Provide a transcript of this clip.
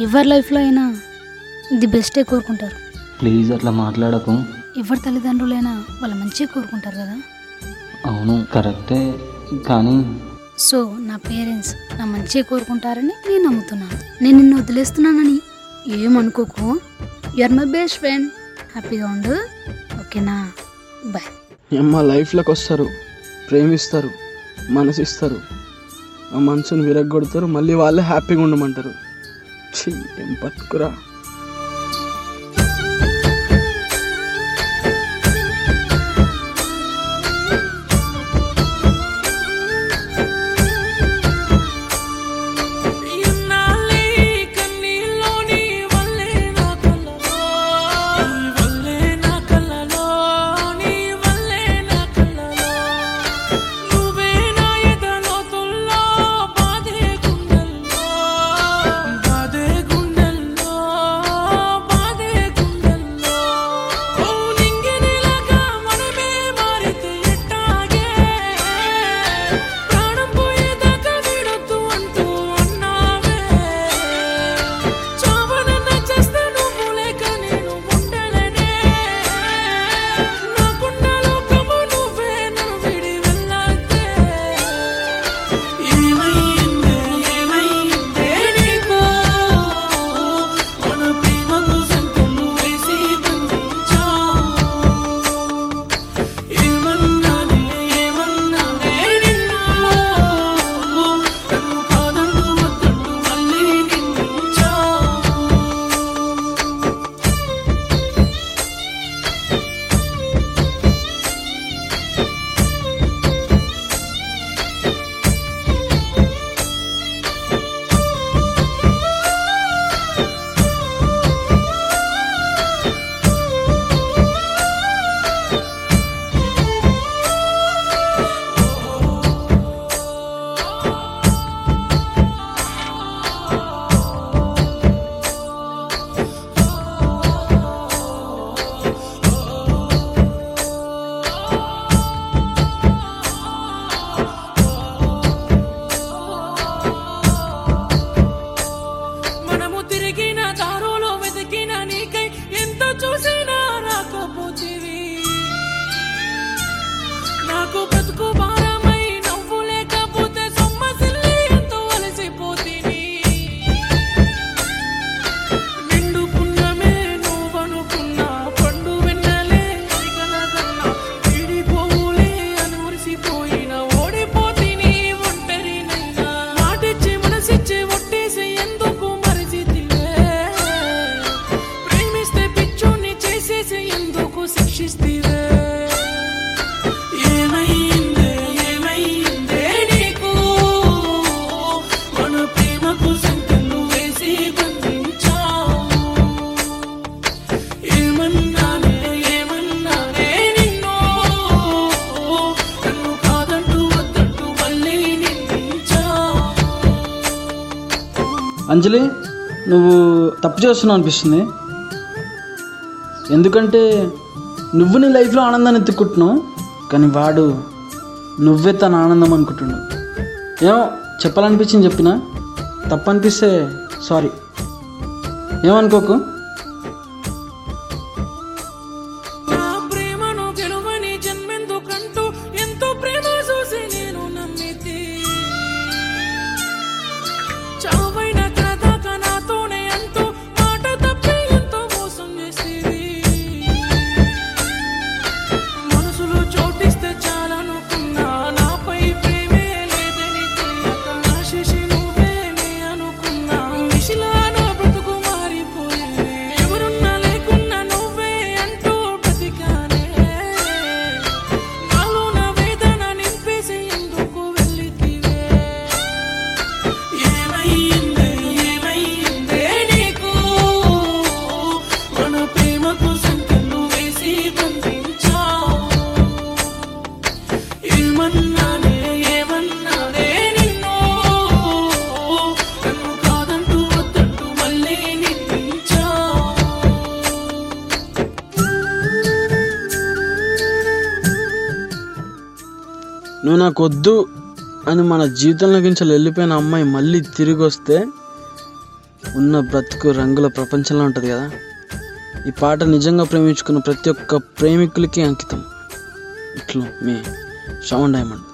ఎవరి లైఫ్లో అయినా ది బెస్టే కోరుకుంటారు ప్లీజ్ అట్లా మాట్లాడకు ఎవరి తల్లిదండ్రులైనా వాళ్ళ మంచిగా కోరుకుంటారు కదా అవును కరెక్టే కానీ సో నా పేరెంట్స్ నా మంచిగా కోరుకుంటారని నేను నమ్ముతున్నాను నేను నిన్ను వదిలేస్తున్నానని ఏమనుకోకు ఆర్ మై బెస్ట్ ఫ్రెండ్ హ్యాపీగా ఉండు ఓకేనా బాయ్ మా లైఫ్లోకి వస్తారు ప్రేమిస్తారు మనసిస్తారు ఆ మనసుని విరగొడతారు మళ్ళీ వాళ్ళే హ్యాపీగా ఉండమంటారు ఛీ ఏం బతుకురా ఇన్నాళ్ళే కన్నీళ్ళలోని వల్లే నా కళ్ళలో నీ వల్లే నా కళ్ళలో నీ వల్లే నా కళ్ళలో నువ్వే నా ఎదలోతుల్లో బాధే గుండెల్లో బాధే గుండెల్లో బాధే గుండెల్లో ఓ నింగినిలాగా మనమే మారితే ఎట్టాగే ప్రాణం పోయేదాకా విడొద్దు అంటూ అన్నావే చావనన్న చేస్తే నువ్వు లేక నేను ఉండలేనే నాకున్న లోకము నువ్వే నన్ను విడి వెళ్ళాకే ఏమైందే ఏమైందే నీకు మన ప్రేమకు సంకెళ్ళు వేసి బంధించావు ఏమన్నానే ఏమన్నానే నిన్ను నన్ను కాదంటూ వద్దంటూ మళ్ళీ నిందించావు మనము తిరిగిన దారులో వెతికిన నీకై ఎంత చూసినా రాకపోతివి నాకు బ్రతుకు భారమై నవ్వు లేకపోతే సొమ్మసిల్లి ఎంతో అలసిపోతిని నిండు పుణ్యమే నువ్వనుకున్నా పండు వెన్నలే కలగన్నా విడిపోవులే అని మురిసిపోయిన ఓడిపోతిని ఒంటరినైనా మాటిచ్చి మనసిచ్చి ఒట్టేసి ఎందుకు మరిచితివే ప్రేమిస్తే పిచ్చోని చేసేసి ఎందుకు శిక్షిస్తివే ఏమైందే ఏమైందే నీకు మన ప్రేమకు సంకెళ్ళు వేసి బంధించావు ఏమన్నానే ఏమన్నానే నిన్ను నన్ను కాదంటూ వద్దంటూ మళ్ళీ నిందించావు అంజలి నువ్వు తప్పు చేస్తున్నావు అనిపిస్తుంది ఎందుకంటే నువ్వు నీ లైఫ్లో ఆనందాన్ని ఎత్తుకుంటున్నావు కానీ వాడు నువ్వే తన ఆనందం అనుకుంటున్నావు ఏమో చెప్పాలనిపించింది చెప్పిన తప్పు అనిపిస్తే సారీ ఏమనుకోకు నా ప్రేమను గెలువని జన్మెందుకంటూ ఎంతో ప్రేమ చూసి నేను నమ్మితే చావైన కడదాకా నాతోనే అంటూ మాట తప్పి ఎంతో మోసం చేసేది మనసులో చోటిస్తే చాలనుకున్నా నాపై ప్రేమే లేదని తెలియక ఆశిషి నువ్వేనే అనుకున్నా విషిలా నా బ్రతుకు మారిపోయే ఎవరున్నా లేకున్నా నువ్వే అంటూ బ్రతికానే నాలో నా వేదన నింపేసి ఎందుకు వెళ్ళితివే ఏమైందే ఏమైందే నీకు మన ప్రేమకు సంకెళ్ళు వేసి బంధించావు ఏమన్నానే ఏమన్నానే నిన్ను నన్ను కాదంటూ వద్దంటూ మళ్ళీ నిందించావు నువ్వు నాకు వద్దు అని మన జీవితంలోకి నుంచి వెళ్ళిపోయిన అమ్మాయి మళ్ళీ తిరిగి వస్తే ఉన్న బ్రతుకు రంగుల ప్రపంచంలో ఉంటుంది కదా ఈ పాట నిజంగా ప్రేమించుకున్న ప్రతి ఒక్క ప్రేమికులకి అంకితం ఇట్లు మీ శ్రవణ్ డైమండ్